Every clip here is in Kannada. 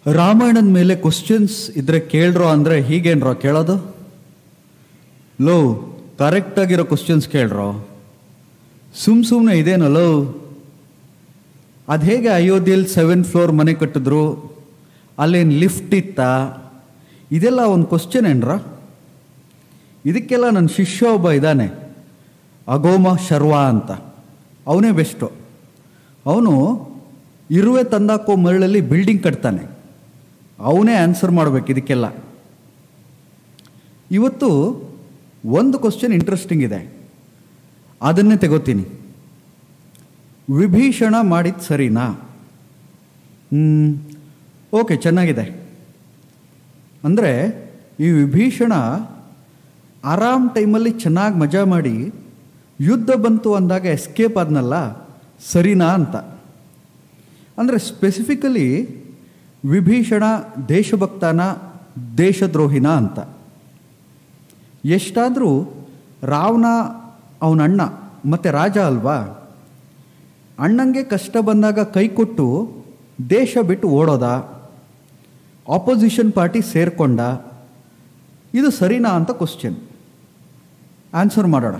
ರಾಮಾಯಣದ ಮೇಲೆ ಕ್ವಶನ್ಸ್ ಇದ್ರೆ ಕೇಳ್ರೋ ಅಂದರೆ ಹೀಗೇನ್ರೋ ಕೇಳೋದು ಲೋ ಕರೆಕ್ಟಾಗಿರೋ ಕ್ವಶನ್ಸ್ ಕೇಳ್ರೋ ಸುಮ್ ಸುಮ್ಮನೆ ಇದೇನೋ ಲೋ ಅದು ಹೇಗೆ ಅಯೋಧ್ಯೆಯಲ್ಲಿ ಸೆವೆನ್ ಫ್ಲೋರ್ ಮನೆ ಕಟ್ಟಿದ್ರು ಅಲ್ಲೇನು ಲಿಫ್ಟ್ ಇತ್ತಾ ಇದೆಲ್ಲ ಒಂದು ಕ್ವಶನ್ ಏನ್ರ ಇದಕ್ಕೆಲ್ಲ ನನ್ನ ಶಿಷ್ಯ ಒಬ್ಬ ಇದ್ದಾನೆ ಅಗೋಮ ಶರ್ವಾ ಅಂತ ಅವನೇ ಬೆಸ್ಟು ಅವನು ಇರುವೆ ತಂದಾಕೋ ಮರಳಲ್ಲಿ ಬಿಲ್ಡಿಂಗ್ ಕಟ್ತಾನೆ ಅವನೇ ಆನ್ಸರ್ ಮಾಡಬೇಕು ಇದಕ್ಕೆಲ್ಲ ಇವತ್ತು ಒಂದು ಕ್ವಶನ್ ಇಂಟ್ರೆಸ್ಟಿಂಗ್ ಇದೆ ಅದನ್ನೇ ತೆಗೋತೀನಿ ವಿಭೀಷಣ ಮಾಡಿದ ಸರಿನಾ ಹ್ಮ್, ಓಕೆ ಚೆನ್ನಾಗಿದೆ ಅಂದರೆ ಈ ವಿಭೀಷಣ ಆರಾಮ್ ಟೈಮಲ್ಲಿ ಚೆನ್ನಾಗಿ ಮಜಾ ಮಾಡಿ ಯುದ್ಧ ಬಂತು ಅಂದಾಗ ಎಸ್ಕೇಪ್ ಆದ್ನಲ್ಲ ಸರಿನಾ ಅಂತ ಅಂದರೆ ಸ್ಪೆಸಿಫಿಕಲಿ ವಿಭೀಷಣ ದೇಶಭಕ್ತನ ದೇಶದ್ರೋಹಿನ ಅಂತ ಎಷ್ಟಾದರೂ ರಾವಣ ಅವನ ಅಣ್ಣ ಮತ್ತು ರಾಜ ಅಲ್ವಾ ಅಣ್ಣಂಗೆ ಕಷ್ಟ ಬಂದಾಗ ಕೈ ಕೊಟ್ಟು ದೇಶ ಬಿಟ್ಟು ಓಡೋದ ಆಪೋಸಿಷನ್ ಪಾರ್ಟಿ ಸೇರ್ಕೊಂಡ ಇದು ಸರಿನಾ ಅಂತ ಕ್ವಶನ್ ಆನ್ಸರ್ ಮಾಡೋಣ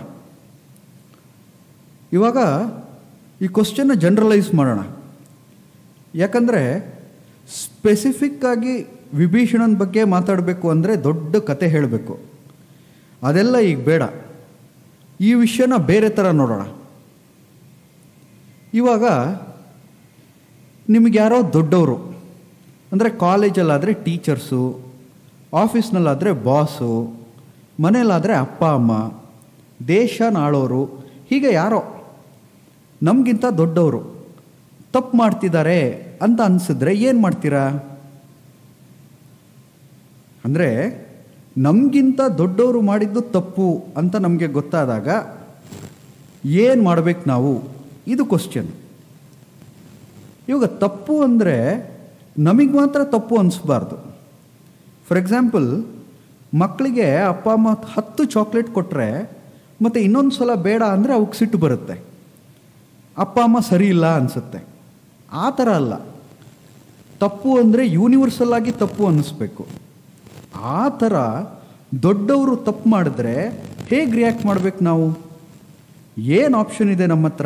ಇವಾಗ ಈ ಕ್ವಶನ್ನ ಜನರಲೈಸ್ ಮಾಡೋಣ ಯಾಕಂದರೆ ಸ್ಪೆಸಿಫಿಕ್ ಆಗಿ ವಿಭೀಷಣನ ಬಗ್ಗೆ ಮಾತಾಡಬೇಕು ಅಂದರೆ ದೊಡ್ಡ ಕತೆ ಹೇಳಬೇಕು ಅದೆಲ್ಲ ಈಗ ಬೇಡ ಈ ವಿಷಯನ ಬೇರೆ ಥರ ನೋಡೋಣ ಇವಾಗ ನಿಮಗೆ ಯಾರೋ ದೊಡ್ಡವರು ಅಂದರೆ ಕಾಲೇಜಲ್ಲಾದರೆ ಟೀಚರ್ಸು ಆಫೀಸ್ನಲ್ಲಾದರೆ ಬಾಸು ಮನೇಲಾದರೆ ಅಪ್ಪ ಅಮ್ಮ ದೇಶನ ಆಳೋರು ಹೀಗೆ ಯಾರೋ ನಮಗಿಂತ ದೊಡ್ಡವರು ತಪ್ಪು ಮಾಡ್ತಿದ್ದಾರೆ ಅಂತ ಅನಿಸಿದ್ರೆ ಏನು ಮಾಡ್ತೀರಾ ಅಂದರೆ ನಮಗಿಂತ ದೊಡ್ಡವರು ಮಾಡಿದ್ದು ತಪ್ಪು ಅಂತ ನಮಗೆ ಗೊತ್ತಾದಾಗ ಏನು ಮಾಡ್ಬೇಕು ನಾವು ಇದು ಕ್ವಶನ್ ಇವಾಗ ತಪ್ಪು ಅಂದರೆ ನಮಗೆ ಮಾತ್ರ ತಪ್ಪು ಅನಿಸ್ಬಾರ್ದು ಫಾರ್ ಎಕ್ಸಾಂಪಲ್ ಮಕ್ಕಳಿಗೆ ಅಪ್ಪ ಅಮ್ಮ ಹತ್ತು ಚಾಕ್ಲೇಟ್ ಕೊಟ್ಟರೆ ಮತ್ತು ಇನ್ನೊಂದು ಸಲ ಬೇಡ ಅಂದರೆ ಅವಕ್ಕೆ ಸಿಟ್ಟು ಬರುತ್ತೆ ಅಪ್ಪ ಅಮ್ಮ ಸರಿ ಇಲ್ಲ ಅನಿಸುತ್ತೆ ಆ ಥರ ಅಲ್ಲ ತಪ್ಪು ಅಂದರೆ ಯೂನಿವರ್ಸಲ್ ಆಗಿ ತಪ್ಪು ಅನ್ನಿಸ್ಬೇಕು ಆ ಥರ ದೊಡ್ಡವರು ತಪ್ಪು ಮಾಡಿದ್ರೆ ಹೇಗೆ ರಿಯಾಕ್ಟ್ ಮಾಡ್ಬೇಕು ನಾವು ಏನು ಆಪ್ಷನ್ ಇದೆ ನಮ್ಮ ಹತ್ರ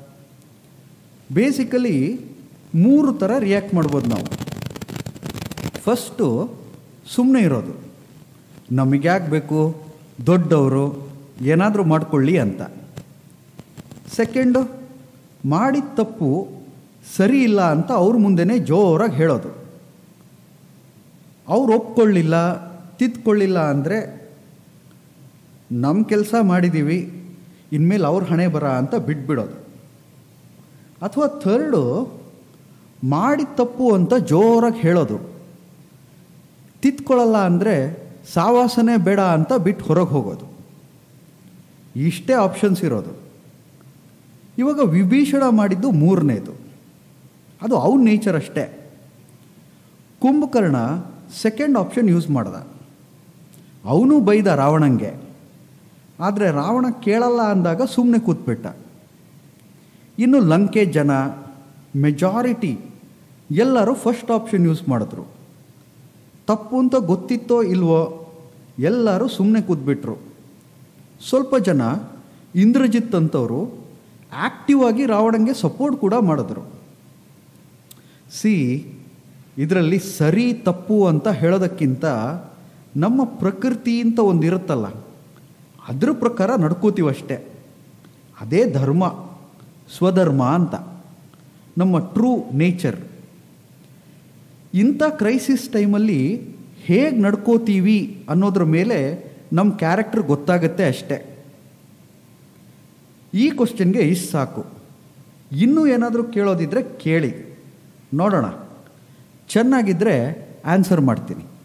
ಬೇಸಿಕಲಿ ಮೂರು ಥರ ರಿಯಾಕ್ಟ್ ಮಾಡ್ಬೋದು ನಾವು ಫಸ್ಟು ಸುಮ್ಮನೆ ಇರೋದು ನಮಗೆ ಯಾಕೆ ಬೇಕು ದೊಡ್ಡವರು ಏನಾದರೂ ಮಾಡ್ಕೊಳ್ಳಿ ಅಂತ ಸೆಕೆಂಡು ಮಾಡಿದ ತಪ್ಪು ಸರಿ ಇಲ್ಲ ಅಂತ ಅವ್ರ ಮುಂದೆನೇ ಜೋರಾಗಿ ಹೇಳೋದು ಅವ್ರು ಒಪ್ಕೊಳ್ಳಿಲ್ಲ ತಿದ್ಕೊಳ್ಳಿಲ್ಲ ಅಂದರೆ ನಮ್ಮ ಕೆಲಸ ಮಾಡಿದ್ದೀವಿ ಇನ್ಮೇಲೆ ಅವ್ರ ಹಣೆ ಬರ ಅಂತ ಬಿಟ್ಬಿಡೋದು ಅಥವಾ ಥರ್ಡು ಮಾಡಿದ ತಪ್ಪು ಅಂತ ಜೋರಾಗಿ ಹೇಳೋದು ತಿದ್ಕೊಳ್ಳಲ್ಲ ಅಂದರೆ ಸಾವಾಸನೆ ಬೇಡ ಅಂತ ಬಿಟ್ಟು ಹೊರಗೆ ಹೋಗೋದು ಇಷ್ಟೇ ಆಪ್ಷನ್ಸ್ ಇರೋದು ಇವಾಗ ವಿಭೀಷಣ ಮಾಡಿದ್ದು ಮೂರನೇದು ಅದು ಅವನ ನೇಚರ್ ಅಷ್ಟೇ ಕುಂಭಕರ್ಣ ಸೆಕೆಂಡ್ ಆಪ್ಷನ್ ಯೂಸ್ ಮಾಡ್ದ ಅವನು ಬೈದ ರಾವಣಂಗೆ ಆದರೆ ರಾವಣ ಕೇಳಲ್ಲ ಅಂದಾಗ ಸುಮ್ಮನೆ ಕೂತ್ಬಿಟ್ಟ ಇನ್ನು ಲಂಕೆ ಜನ ಮೆಜಾರಿಟಿ ಎಲ್ಲರೂ ಫಸ್ಟ್ ಆಪ್ಷನ್ ಯೂಸ್ ಮಾಡಿದ್ರು ತಪ್ಪು ಅಂತ ಗೊತ್ತಿತ್ತೋ ಇಲ್ವೋ ಎಲ್ಲರೂ ಸುಮ್ಮನೆ ಕೂತ್ಬಿಟ್ರು ಸ್ವಲ್ಪ ಜನ ಇಂದ್ರಜಿತ್ ಅಂತವರು ಆಕ್ಟಿವ್ ಆಗಿ ರಾವಣಂಗೆ ಸಪೋರ್ಟ್ ಕೂಡ ಮಾಡಿದ್ರು ಸಿ ಇದರಲ್ಲಿ ಸರಿ ತಪ್ಪು ಅಂತ ಹೇಳೋದಕ್ಕಿಂತ ನಮ್ಮ ಪ್ರಕೃತಿ ಅಂತ ಒಂದು ಇರುತ್ತಲ್ಲ ಅದ್ರ ಪ್ರಕಾರ ನಡ್ಕೋತೀವಷ್ಟೇ ಅದೇ ಧರ್ಮ ಸ್ವಧರ್ಮ ಅಂತ ನಮ್ಮ ಟ್ರೂ ನೇಚರ್ ಇಂಥ ಕ್ರೈಸಿಸ್ ಟೈಮಲ್ಲಿ ಹೇಗೆ ನಡ್ಕೋತೀವಿ ಅನ್ನೋದ್ರ ಮೇಲೆ ನಮ್ಮ ಕ್ಯಾರೆಕ್ಟರ್ ಗೊತ್ತಾಗುತ್ತೆ ಅಷ್ಟೇ ಈ ಕ್ವಶನ್ಗೆ ಇಷ್ಟು ಸಾಕು ಇನ್ನೂ ಏನಾದರೂ ಕೇಳೋದಿದ್ರೆ ಕೇಳಿ ನೋಡೋಣ ಚೆನ್ನಾಗಿದ್ದರೆ ಆನ್ಸರ್ ಮಾಡ್ತೀನಿ